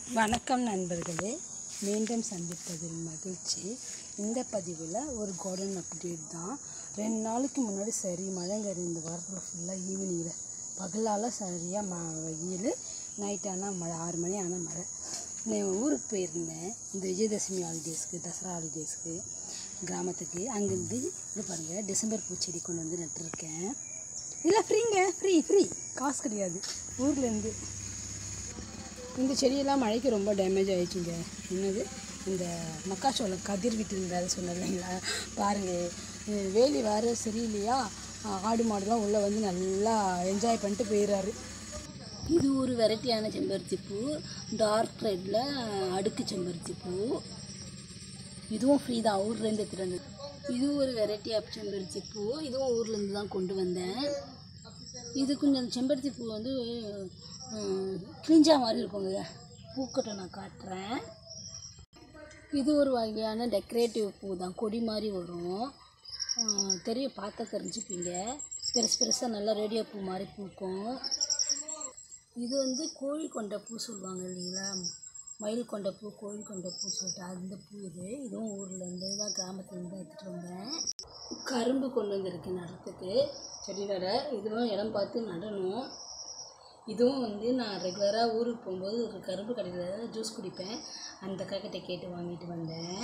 வணக்கம் நண்பர்களே மீண்டும் சந்திப்பதில் மகிழ்ச்சி இந்த பதிவில் ஒரு கார்டன் அப்டேட் தான் ரெண்டு நாளைக்கு முன்னாடி சரி மழைங்கறி இந்த வாரத்தில் ஃபுல்லாக ஈவினிங்கில் பகலால் சரியாக ம வெயில் நைட் ஆனால் மழை ஆறு மணி ஆனால் மழை நான் ஊருக்கு போயிருந்தேன் இந்த விஜயதசமி ஹாலிடேஸ்க்கு தசரா ஹாலிடேஸ்க்கு கிராமத்துக்கு அங்கேருந்து இது பாருங்கள் டிசம்பர் பூச்செடி கொண்டு வந்து நட்டுருக்கேன் இல்லை ஃப்ரீங்க ஃப்ரீ ஃப்ரீ காசு கிடையாது ஊர்லேருந்து இந்த செடியெல்லாம் மழைக்கு ரொம்ப டேமேஜ் ஆயிடுச்சுங்க என்னது இந்த மக்காச்சோளம் கதிர் விட்டு இருந்தாரு சொன்னேன் இல்லைங்களா பாருங்கள் இது வேலி வேறு சரியில்லையா ஆ, ஆடு மாடுலாம் உள்ளே வந்து நல்லா என்ஜாய் பண்ணிட்டு போயிடுறாரு இது ஒரு வெரைட்டியான செம்பருத்தி பூ டார்க் ரெட்டில் அடுக்கு செம்பருத்தி பூ இதுவும் ஃப்ரீ தான் ஊர்லேருந்து எடுத்துகிட்டு வந்தது இது ஒரு வெரைட்டி ஆஃப் செம்பருத்தி பூ இதுவும் ஊர்லேருந்து தான் கொண்டு வந்தேன் இது கொஞ்சம் செம்பருத்தி பூ வந்து ம், கிழிஞ்சா மாதிரி இருக்குங்க பூக்கட்டை நான் காட்டுறேன் இது ஒரு வகையான டெக்கரேட்டிவ் பூ தான் கொடி மாதிரி வரும் ம், தெரியும் பார்த்தா தெரிஞ்சுப்பீங்க பெருசு பெருசாக நல்லா ரேடியோ பூ மாதிரி பூக்கும் இது வந்து கோழி கொண்ட பூ சொல்லுவாங்க இல்லைங்களா மயில் கொண்ட பூ கோழி கொண்ட பூ சொல்லிட்டு அந்த பூ இது இதுவும் ஊர்லேருந்து தான் கிராமத்துலேருந்து எடுத்துகிட்டு வந்தேன் கரும்பு கொண்டு வந்திருக்கு நடத்துக்கு செடி நட இதுவும் இடம் பார்த்து நடணும் இதுவும் வந்து நான் ரெகுலராக ஊருக்கு போகும்போது ஒரு கரும்பு கடையில் ஜூஸ் குடிப்பேன் அந்த அக்காக்கிட்ட கேட்டு வாங்கிட்டு வந்தேன்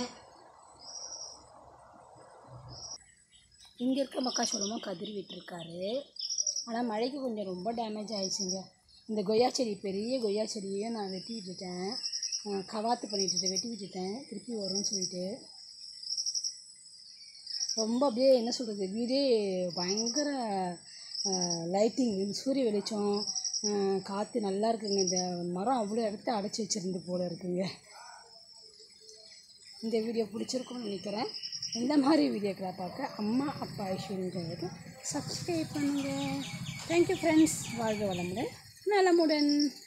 இங்கே இருக்க மக்காச்சோளமும் கதிர் விட்டுருக்காரு ஆனால் மழைக்கு கொஞ்சம் ரொம்ப டேமேஜ் ஆயிடுச்சுங்க இந்த கொய்யா செடி பெரிய கொய்யா செடியை நான் வெட்டி விட்டுட்டேன் அஹ் கவாத்து பண்ணிட்டு வெட்டி விட்டுட்டேன் திருப்பி வரும்னு சொல்லிட்டு ரொம்ப அப்படியே என்ன சொல்கிறது வீடே பயங்கர லைட்டிங் சூரிய வெளிச்சம் அஹ் காற்று நல்லா இருக்குங்க இந்த மரம் அவ்வளோ இடத்த அடைச்சி வச்சிருந்து போல இருக்குங்க இந்த வீடியோ பிடிச்சிருக்கும்னு நினைக்கிறேன் இந்த மாதிரி வீடியோக்களை பார்க்க அம்மா அப்பா ஐஸ்வர்யங்களுக்கு சப்ஸ்கிரைப் பண்ணுங்கள் தேங்க்யூ ஃப்ரெண்ட்ஸ் வாழ்க வளமுடன் நலமுடன்